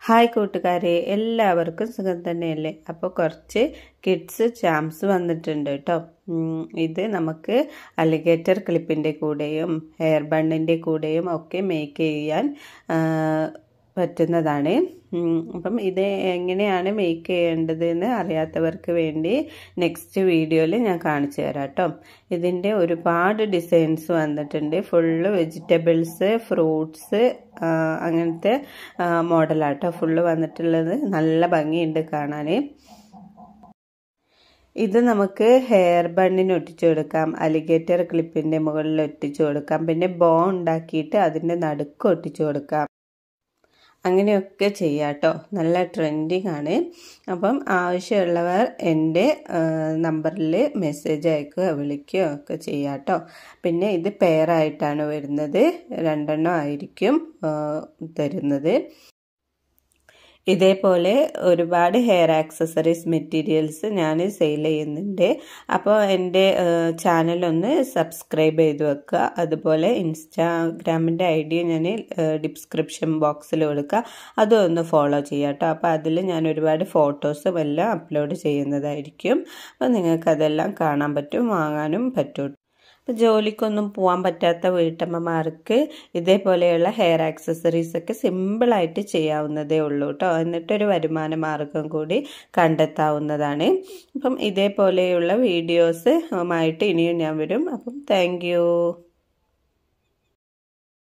hi കൂട്ടുകാരെ എല്ലാവർക്കും സുഖം തന്നെയല്ലേ അപ്പോൾ കുറച്ച് കിഡ്സ് ചാംസ് വന്നിട്ടുണ്ട് കേട്ടോ ഇത് നമുക്ക് അലിഗേറ്റർ ക്ലിപ്പിൻ്റെ കൂടെയും ഹെയർ ബണ്ണിൻ്റെ കൂടെയും ഒക്കെ മേക്ക് ചെയ്യാൻ പറ്റുന്നതാണ് അപ്പം ഇത് എങ്ങനെയാണ് മേക്ക് ചെയ്യേണ്ടതെന്ന് അറിയാത്തവർക്ക് വേണ്ടി നെക്സ്റ്റ് വീഡിയോയിൽ ഞാൻ കാണിച്ചു തരാം കേട്ടോ ഇതിൻ്റെ ഒരുപാട് ഡിസൈൻസ് വന്നിട്ടുണ്ട് ഫുള്ള് വെജിറ്റബിൾസ് ഫ്രൂട്ട്സ് അങ്ങനത്തെ മോഡലാട്ടോ ഫുള്ള് വന്നിട്ടുള്ളത് നല്ല ഭംഗിയുണ്ട് കാണാൻ ഇത് നമുക്ക് ഹെയർ ബണ്ണിന് ഒട്ടിച്ചു കൊടുക്കാം അലിഗേറ്റർ ക്ലിപ്പിൻ്റെ മുകളിൽ ഒട്ടിച്ചു കൊടുക്കാം പിന്നെ ബോ ഉണ്ടാക്കിയിട്ട് അതിൻ്റെ നടുക്ക് ഒട്ടിച്ചു കൊടുക്കാം അങ്ങനെയൊക്കെ ചെയ്യാം കേട്ടോ നല്ല ട്രെൻഡിങ് ആണ് അപ്പം ആവശ്യമുള്ളവർ എൻ്റെ നമ്പറിൽ മെസ്സേജ് അയക്കുകയോ വിളിക്കുകയോ ഒക്കെ ചെയ്യാം കേട്ടോ പിന്നെ ഇത് പെയറായിട്ടാണ് വരുന്നത് രണ്ടെണ്ണം ആയിരിക്കും തരുന്നത് ഇതേപോലെ ഒരുപാട് ഹെയർ ആക്സസറീസ് മെറ്റീരിയൽസ് ഞാൻ സെയിൽ ചെയ്യുന്നുണ്ട് അപ്പോൾ എൻ്റെ ചാനലൊന്ന് സബ്സ്ക്രൈബ് ചെയ്ത് വെക്കുക അതുപോലെ ഇൻസ്റ്റാഗ്രാമിൻ്റെ ഐ ഡി ഞാൻ ഡിസ്ക്രിപ്ഷൻ ബോക്സിൽ കൊടുക്കുക അതും ഒന്ന് ഫോളോ ചെയ്യാം കേട്ടോ അപ്പോൾ അതിൽ ഞാൻ ഒരുപാട് ഫോട്ടോസും എല്ലാം അപ്ലോഡ് ചെയ്യുന്നതായിരിക്കും അപ്പോൾ നിങ്ങൾക്കതെല്ലാം കാണാൻ പറ്റും വാങ്ങാനും പറ്റും ഇപ്പോൾ ജോലിക്കൊന്നും പോകാൻ പറ്റാത്ത വീട്ടമ്മമാർക്ക് ഇതേപോലെയുള്ള ഹെയർ ആക്സസറീസ് ഒക്കെ സിമ്പിളായിട്ട് ചെയ്യാവുന്നതേ ഉള്ളൂ കേട്ടോ എന്നിട്ടൊരു വരുമാന മാർഗം കൂടി കണ്ടെത്താവുന്നതാണ് അപ്പം ഇതേപോലെയുള്ള വീഡിയോസ് ആയിട്ട് ഇനിയും ഞാൻ വരും അപ്പം താങ്ക്